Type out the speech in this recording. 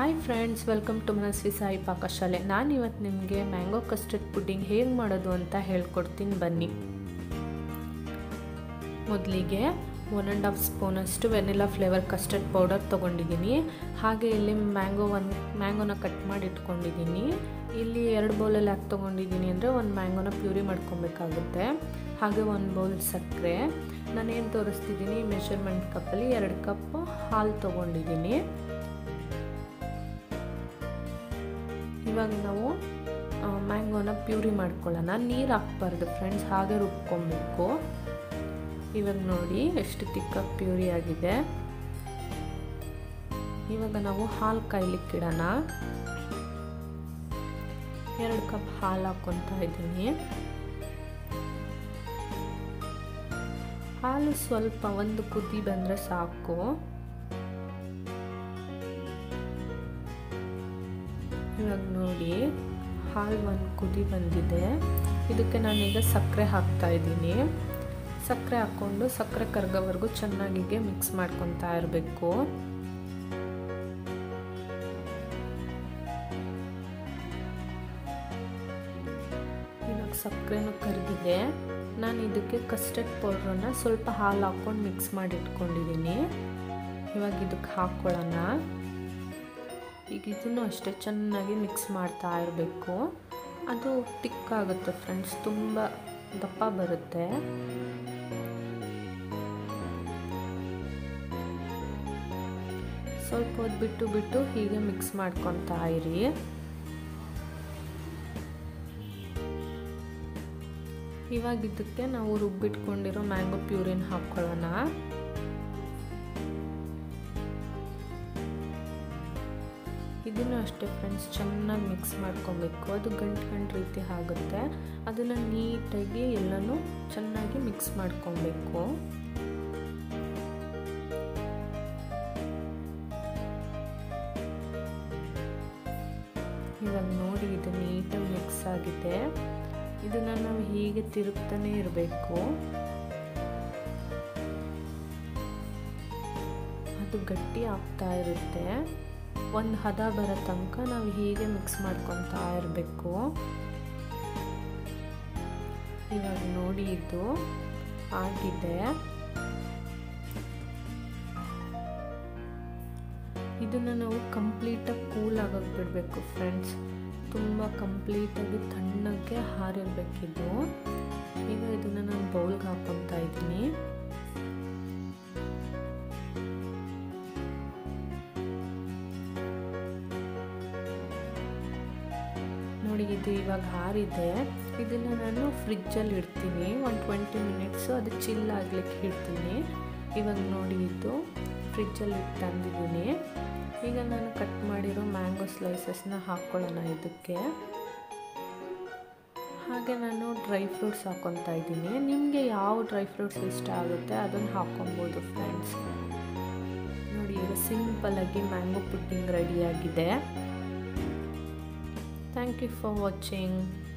hi friends welcome to Manasvi Sai Pakashale ನಾನು ಇವತ್ತು ನಿಮಗೆ ಮ್ಯಾಂಗೋ ಕಸ್ಟರ್ಡ್ ಪುಡ್ಡಿಂಗ್ ಹೇಗೆ ಮಾಡೋದು ಅಂತ ಹೇಳ್ಕೊಡ್ತೀನಿ ಬನ್ನಿ ಮೊದಲಿಗೆ ಒನ್ ಆ್ಯಂಡ್ ಹಾಫ್ ಸ್ಪೂನಷ್ಟು ವೆನಿಲಾ ಫ್ಲೇವರ್ ಕಸ್ಟರ್ಡ್ ಪೌಡರ್ ತೊಗೊಂಡಿದ್ದೀನಿ ಹಾಗೆ ಇಲ್ಲಿ ಮ್ಯಾಂಗೋ ಒಂದು ಮ್ಯಾಂಗೋನ ಕಟ್ ಮಾಡಿ ಇಟ್ಕೊಂಡಿದ್ದೀನಿ ಇಲ್ಲಿ ಎರಡು ಬೌಲಲ್ಲಿ ಹಾಕಿ ತೊಗೊಂಡಿದ್ದೀನಿ ಅಂದರೆ ಒಂದು ಮ್ಯಾಂಗೋನ ಪ್ಯೂರಿ ಮಾಡ್ಕೊಬೇಕಾಗುತ್ತೆ ಹಾಗೆ ಒಂದು ಬೌಲ್ ಸಕ್ಕರೆ ನಾನೇನು ತೋರಿಸ್ತಿದ್ದೀನಿ ಮೆಷರ್ಮೆಂಟ್ ಕಪ್ಪಲ್ಲಿ ಎರಡು ಕಪ್ ಹಾಲು ತೊಗೊಂಡಿದ್ದೀನಿ ಇವಾಗ ನಾವು ಮ್ಯಾಂಗೋನ ಪ್ಯೂರಿ ಮಾಡ್ಕೊಳ್ಳೋಣ ನೀರು ಹಾಕ್ಬಾರ್ದು ಫ್ರೆಂಡ್ಸ್ ಹಾಗೆ ರುಬ್ಕೊಬೇಕು ಇವಾಗ ನೋಡಿ ಎಷ್ಟು ತಿಕ್ಕಾಗಿ ಪ್ಯೂರಿ ಆಗಿದೆ ಇವಾಗ ನಾವು ಹಾಲು ಕಾಯ್ಲಿಕ್ಕಿಡೋಣ ಎರಡು ಕಪ್ ಹಾಲು ಹಾಕ್ಕೊತಾ ಇದ್ದೀನಿ ಹಾಲು ಸ್ವಲ್ಪ ಒಂದು ಕುದಿ ಬಂದರೆ ಸಾಕು ಇವಾಗ ನೋಡಿ ಹಾಲು ಒಂದು ಕುದಿ ಬಂದಿದೆ ಇದಕ್ಕೆ ನಾನೀಗ ಸಕ್ಕರೆ ಹಾಕ್ತಾ ಇದ್ದೀನಿ ಸಕ್ಕರೆ ಹಾಕ್ಕೊಂಡು ಸಕ್ಕರೆ ಕರ್ಗೋವರೆಗೂ ಚೆನ್ನಾಗಿಗೆ ಮಿಕ್ಸ್ ಮಾಡ್ಕೊತಾ ಇರಬೇಕು ಇವಾಗ ಸಕ್ಕರೆನೂ ಕರಗಿದೆ ನಾನು ಇದಕ್ಕೆ ಕಸ್ಟರ್ಡ್ ಪೌಡ್ರನ್ನ ಸ್ವಲ್ಪ ಹಾಲು ಹಾಕ್ಕೊಂಡು ಮಿಕ್ಸ್ ಮಾಡಿ ಇಟ್ಕೊಂಡಿದ್ದೀನಿ ಇವಾಗ ಇದಕ್ಕೆ ಹಾಕ್ಕೊಳ್ಳೋಣ ಈಗ ಇದನ್ನು ಅಷ್ಟೇ ಚೆನ್ನಾಗಿ ಮಿಕ್ಸ್ ಮಾಡ್ತಾ ಇರಬೇಕು ಅದು ತಿಕ್ಕಾಗುತ್ತೆ ಫ್ರೆಂಡ್ಸ್ ತುಂಬ ದಪ್ಪ ಬರುತ್ತೆ ಸ್ವಲ್ಪ ಹೊತ್ತು ಬಿಟ್ಟು ಬಿಟ್ಟು ಹೀಗೆ ಮಿಕ್ಸ್ ಮಾಡ್ಕೊತಾ ಇರಿ ಇವಾಗ ಇದಕ್ಕೆ ನಾವು ರುಬ್ಬಿಟ್ಕೊಂಡಿರೋ ಮ್ಯಾಂಗೋ ಪ್ಯೂರಿನ್ ಹಾಕ್ಕೊಳ್ಳೋಣ ಇದನ್ನು ಅಷ್ಟೇ ಫ್ರೆಂಡ್ಸ್ ಚೆನ್ನಾಗಿ ಮಿಕ್ಸ್ ಮಾಡ್ಕೊಬೇಕು ಅದು ಗಂಟು ಗಂಟು ರೀತಿ ಆಗುತ್ತೆ ಅದನ್ನು ನೀಟಾಗಿ ಎಲ್ಲನೂ ಚೆನ್ನಾಗಿ ಮಿಕ್ಸ್ ಮಾಡ್ಕೊಬೇಕು ಇವಾಗ ನೋಡಿ ಇದು ನೀಟಾಗಿ ಮಿಕ್ಸ್ ಆಗಿದೆ ಇದನ್ನು ನಾವು ಹೀಗೆ ತಿರುಗ್ತಾನೆ ಇರಬೇಕು ಅದು ಗಟ್ಟಿ ಆಗ್ತಾ ಇರುತ್ತೆ ಒಂದು ಹದ ಬರೋ ತನಕ ನಾವು ಹೀಗೆ ಮಿಕ್ಸ್ ಮಾಡ್ಕೊತಾ ಇರಬೇಕು ಇವಾಗ ನೋಡಿ ಇದು ಆಗಿದೆ ಇದನ್ನು ನಾವು ಕಂಪ್ಲೀಟಾಗಿ ಕೂಲ್ ಆಗೋಕೆ ಬಿಡಬೇಕು ಫ್ರೆಂಡ್ಸ್ ತುಂಬ ಕಂಪ್ಲೀಟಾಗಿ ತಣ್ಣಗೆ ಹಾರಿರ್ಬೇಕಿದು ಈಗ ಇದನ್ನು ನಾನು ಬೌಲ್ಗೆ ಹಾಕ್ಕೊತಾ ಇದ್ದೀನಿ ನೋಡಿ ಇದು ಇವಾಗ ಹಾರಿದೆ ಇದನ್ನು ನಾನು ಫ್ರಿಜ್ಜಲ್ಲಿ ಇಡ್ತೀನಿ ಒಂದು ಟ್ವೆಂಟಿ ಮಿನಿಟ್ಸು ಅದು ಚಿಲ್ ಆಗ್ಲಿಕ್ಕೆ ಇಡ್ತೀನಿ ಇವಾಗ ನೋಡಿ ಇದು ಫ್ರಿಜ್ಜಲ್ಲಿ ಇಟ್ಟು ತಂದಿದ್ದೀನಿ ಈಗ ನಾನು ಕಟ್ ಮಾಡಿರೋ ಮ್ಯಾಂಗೋ ಸ್ಲೈಸಸ್ನ ಹಾಕ್ಕೊಳ್ಳೋಣ ಇದಕ್ಕೆ ಹಾಗೆ ನಾನು ಡ್ರೈ ಫ್ರೂಟ್ಸ್ ಹಾಕ್ಕೊತಾ ಇದ್ದೀನಿ ನಿಮಗೆ ಯಾವ ಡ್ರೈ ಫ್ರೂಟ್ಸ್ ಇಷ್ಟ ಆಗುತ್ತೆ ಅದನ್ನು ಹಾಕ್ಕೊಬೋದು ಫ್ರೆಂಡ್ಸ್ ನೋಡಿ ಈಗ ಸಿಂಪಲಾಗಿ ಮ್ಯಾಂಗೋ ಪುಡ್ಡಿಂಗ್ ರೆಡಿಯಾಗಿದೆ ಥ್ಯಾಂಕ್ ಯು ಫಾರ್ ವಾಚಿಂಗ್